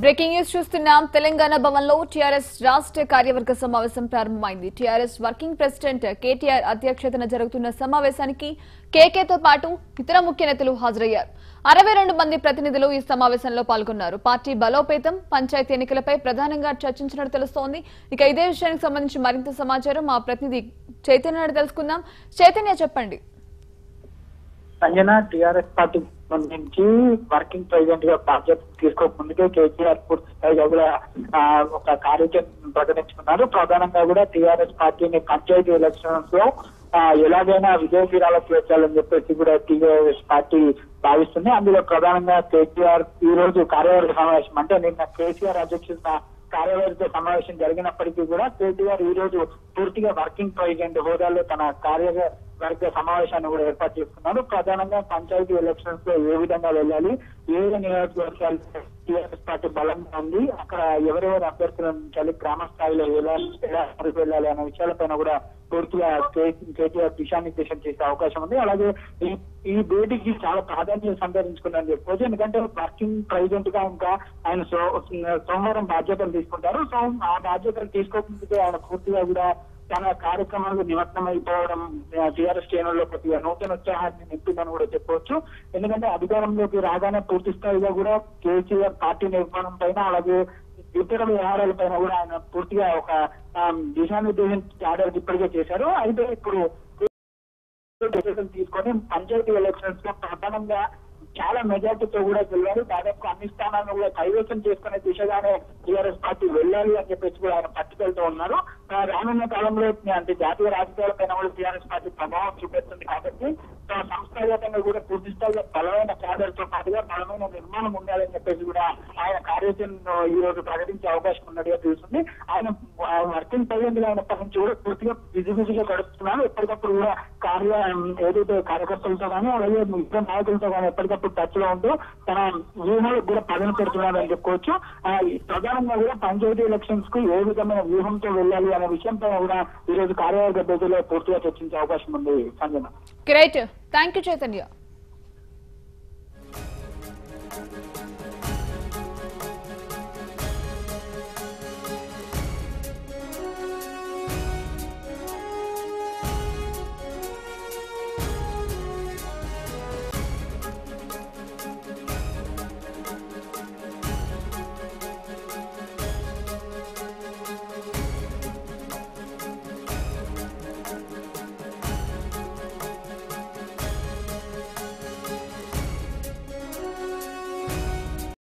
breaking news చూస్తున్నాం తెలంగాణ భవన్లో TRS రాష్ట్ర కార్యవర్గ సమావేశం ప్రారంభమైంది టీఆర్ఎస్ వర్కింగ్ ప్రెసిడెంట్ కేటీఆర్ అధ్యక్షతన జరుగుతున్న సమావేశానికి కేకేతో పాటు ఇతర ముఖ్య నేతలు హాజరయ్యారు అరవై రెండు మంది ప్రతినిధులు ఈ సమావేశంలో పాల్గొన్నారు పార్టీ బలోపేతం పంచాయతీ ఎన్నికలపై ప్రధానంగా చర్చించినట్టు తెలుస్తోంది ఇక ఇదే విషయానికి సంబంధించి మరింత సమాచారం మా ప్రతినిధి చైతన్య నాయుడు తెలుసుకుందాం చైతన్య చెప్పండి సంజన టిఆర్ఎస్ పార్టీ నుంచి వర్కింగ్ ప్రెసిడెంట్ గా బాధ్యత తీసుకోక ముందుకే కేసీఆర్ పూర్తి స్థాయిగా కూడా ఆ, ఒక కార్యాచరణ ప్రకటించుకున్నారు ప్రధానంగా కూడా టిఆర్ఎస్ పార్టీని పంచాయతీ ఎలక్షన్స్ లో ఆ, ఎలాగైనా విజయ తీరాలకు చేర్చాలని చెప్పేసి కూడా టిఆర్ఎస్ పార్టీ భావిస్తుంది అందులో ప్రధానంగా కేసీఆర్ ఈ రోజు కార్యవర్గ సమావేశం అంటే నిన్న కేసీఆర్ అధ్యక్షత కార్యవర్గ సమావేశం జరిగినప్పటికీ కూడా కేటీఆర్ ఈ రోజు పూర్తిగా వర్కింగ్ ప్రెసిడెంట్ హోదాలో తన కార్యవర్గ సమావేశాన్ని కూడా ఏర్పాటు చేసుకున్నారు ప్రధానంగా పంచాయతీ ఎలక్షన్స్ లో ఏ విధంగా వెళ్ళాలి ఏ నియోజకవర్గాలు టీఆర్ఎస్ పార్టీ బలంగా ఉంది అక్కడ ఎవరెవరు అభ్యర్థులను ఉంచాలి గ్రామ స్థాయిలో ఎలా ఎలా వరకు వెళ్ళాలి అనే విషయాలపైన కూడా పూర్తిగా కే- కేటీఆర్ దిశానిర్దేశం చేసే అవకాశం ఉంది అలాగే ఈ ఈ భేటీకి చాలా ప్రాధాన్యత సంతరించుకుందని చెప్పుకోవచ్చు ఎందుకంటే వర్కింగ్ ప్రెసిడెంట్ గా ఇంకా ఆయన సో- సోమవారం బాధ్యతలు తీసుకుంటారు సో ఆ బాధ్యతలు తీసుకోకపోతే ఆయన పూర్తిగా కూడా తన కార్యక్రమాలు నిమగ్నం అయిపోవడం టీఆర్ఎస్ శ్రేణుల్లో కొద్దిగా నూతన ఉత్సాహాన్ని నింపిందని కూడా చెప్పవచ్చు ఎందుకంటే అధికారంలోకి రాగానే పూర్తి స్థాయిగా కూడా కేసీఆర్ పార్టీ నిర్మాణం పైన అలాగే ఇతర వ్యవహారాల పైన కూడా ఆయన పూర్తిగా ఒక ఆ, దిశానిర్దేశం ఆర్డర్ ఇప్పటికే చేశారు అయితే ఇప్పుడు డెసిషన్ తీసుకొని పంచాయతీ ఎలక్షన్స్ లో ప్రధానంగా చాలా మెజార్టీతో కూడా వెళ్ళారు దాదాపు అన్ని స్థానాలను కూడా కైవసం చేసుకునే దిశగానే టీఆర్ఎస్ పార్టీ వెళ్ళాలి అని చెప్పేసి కూడా ఆయన పట్టుదలతో ఉన్నారు ఆ, రానున్న కాలంలో అంటే జాతీయ రాజకీయాలపైన కూడా టీఆర్ఎస్ పార్టీ ప్రభావం చూపిస్తుంది కాబట్టి ఆ, సంస్థాగతంగా కూడా పూర్తి స్థాయిలో బలమైన క్యాడర్ తో పాటుగా బలమైన నిర్మాణం ఉండాలని చెప్పేసి కూడా ఆయన కార్యాచరణ ఈ రోజు ప్రకటించే అవకాశం ఉన్నట్టుగా తెలుస్తుంది ఆయన వర్కింగ్ ప్రెసిడెంట్ గా అయినప్పటి నుంచి కూడా పూర్తిగా బిజీ బిజీగా గడుపుతున్నారు ఎప్పటికప్పుడు కూడా కార్య ఏదైతే కార్యకర్తలతో కానీ అలాగే ఇతర నాయకులతో కానీ ఎప్పటికప్పుడు టచ్ లో ఉంటూ తన వ్యూహాలకు కూడా పదన పెడుతున్నారని చెప్పుకోవచ్చు ఆ, ఈ ప్రధానంగా కూడా పంచాయతీ ఎలక్షన్స్ కు ఏ విధమైన వ్యూహంతో వెళ్ళాలి అనే విషయంపై కూడా ఈ రోజు కార్యవర్గ బేజీలో పూర్తిగా చర్చించే అవకాశం ఉంది Sanjana great thank you Chaitanya